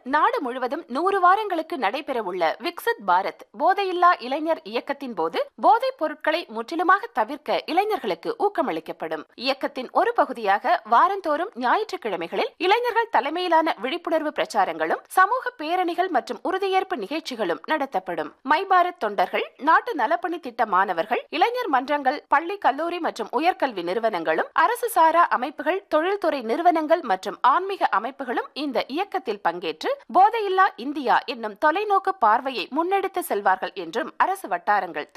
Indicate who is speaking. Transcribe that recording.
Speaker 1: நாடு முழுவதும் நூறு வாரங்களுக்கு நடைபெறவுள்ள விக்சித் பாரத் போதையில்லா இளைஞர் இயக்கத்தின் போது போதைப் பொருட்களை முற்றிலுமாக தவிர்க்க இளைஞர்களுக்கு ஊக்கமளிக்கப்படும் இயக்கத்தின் ஒரு பகுதியாக வாரந்தோறும் ஞாயிற்றுக்கிழமைகளில் இளைஞர்கள் தலைமையிலான விழிப்புணர்வு பிரச்சாரங்களும் சமூக பேரணிகள் மற்றும் உறுதியேற்பு நிகழ்ச்சிகளும் நடத்தப்படும் மை பாரத் தொண்டர்கள் நாட்டு நலப்பணி திட்ட மாணவர்கள் இளைஞர் மன்றங்கள் பள்ளி கல்லூரி மற்றும் உயர்கல்வி நிறுவனங்களும் அரசு சாரா அமைப்புகள் தொழில்துறை நிறுவனங்கள் மற்றும் ஆன்மீக அமைப்புகளும் இந்த இயக்கத்தில் பங்கேற்று போதையில்லா இந்தியா என்னும் தொலைநோக்கு பார்வையை முன்னெடுத்து செல்வார்கள் என்றும் அரசு வட்டாரங்கள்